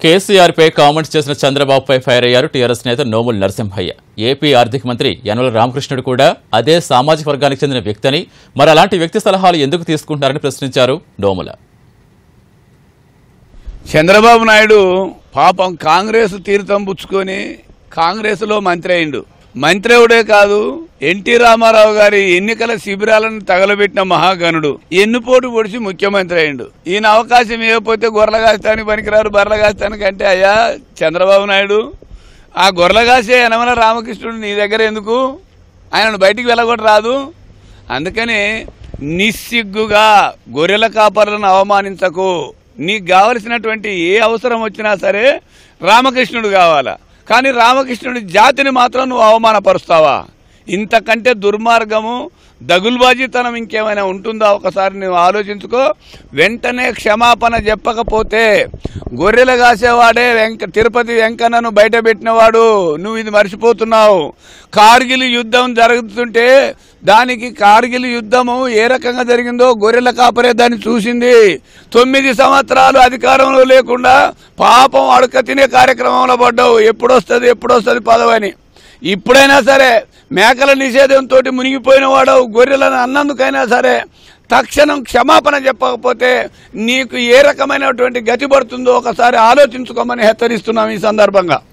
కేసీఆర్ పై comments చేసిన చంద్రబాబుపై fire అయ్యారు టీఆర్ఎస్ నేత నోముల నరసింహయ్య ఏపీ ఆర్థిక మంత్రి యనమల రామకృష్ణుడు కూడా అదే సామాజిక వర్గానికి చెందిన వ్యక్తి అని మరి అలాంటి వ్యక్తి సలహాలు ఎందుకు తీసుకుంటున్నారని ప్రశ్నించారు నోముల చంద్రబాబు నాయుడు పాపం కాంగ్రెస్ తీర్థం పుచ్చుకొని కాంగ్రెస్లో మంత్రి అయిండు మంత్రి అవుడే కాదు ఎన్టీ రామారావు గారి ఎన్నికల శిబిరాలను తగలబెట్టిన మహాగణుడు ఎన్నుపోటు పొడిచి ముఖ్యమంత్రి అయిండు ఈయన అవకాశం ఇవ్వకపోతే గొర్రెల కాస్తానికి పనికిరారు బర్రెల కాస్తానికి అంటే అయ్యా చంద్రబాబు నాయుడు ఆ గొర్రెల కాసే యనమల రామకృష్ణుడు నీ దగ్గర ఎందుకు ఆయనను బయటికి వెళ్ళగొట్ట రాదు అందుకని నిస్సిగ్గుగా గొర్రెల కాపరులను అవమానించకు నీకు కావలసినటువంటి ఏ అవసరం వచ్చినా సరే రామకృష్ణుడు కావాలా కానీ రామకృష్ణుడి జాతిని మాత్రం నువ్వు అవమానపరుస్తావా ఇంతకంటే దుర్మార్గము దగుల్బాజీతనం ఇంకేమైనా ఉంటుందా ఒకసారి నువ్వు ఆలోచించుకో వెంటనే క్షమాపణ చెప్పకపోతే గొర్రెలు కాసేవాడే వెంక తిరుపతి వెంకన్నను బయట పెట్టినవాడు నువ్వు ఇది మర్చిపోతున్నావు కార్గిల్ యుద్ధం జరుగుతుంటే దానికి కార్గిల్ యుద్ధము ఏ రకంగా జరిగిందో గొర్రెల కాపరే దాన్ని చూసింది తొమ్మిది సంవత్సరాలు అధికారంలో లేకుండా పాపం అడక తినే కార్యక్రమంలో పడ్డావు ఎప్పుడొస్తుంది ఎప్పుడొస్తుంది పదవని ఇప్పుడైనా సరే మేకల నిషేధంతో మునిగిపోయిన వాడు గొర్రెలను అన్నందుకైనా సరే తక్షణం క్షమాపణ చెప్పకపోతే నీకు ఏ రకమైనటువంటి గతి పడుతుందో ఒకసారి ఆలోచించుకోమని హెచ్చరిస్తున్నాం ఈ సందర్భంగా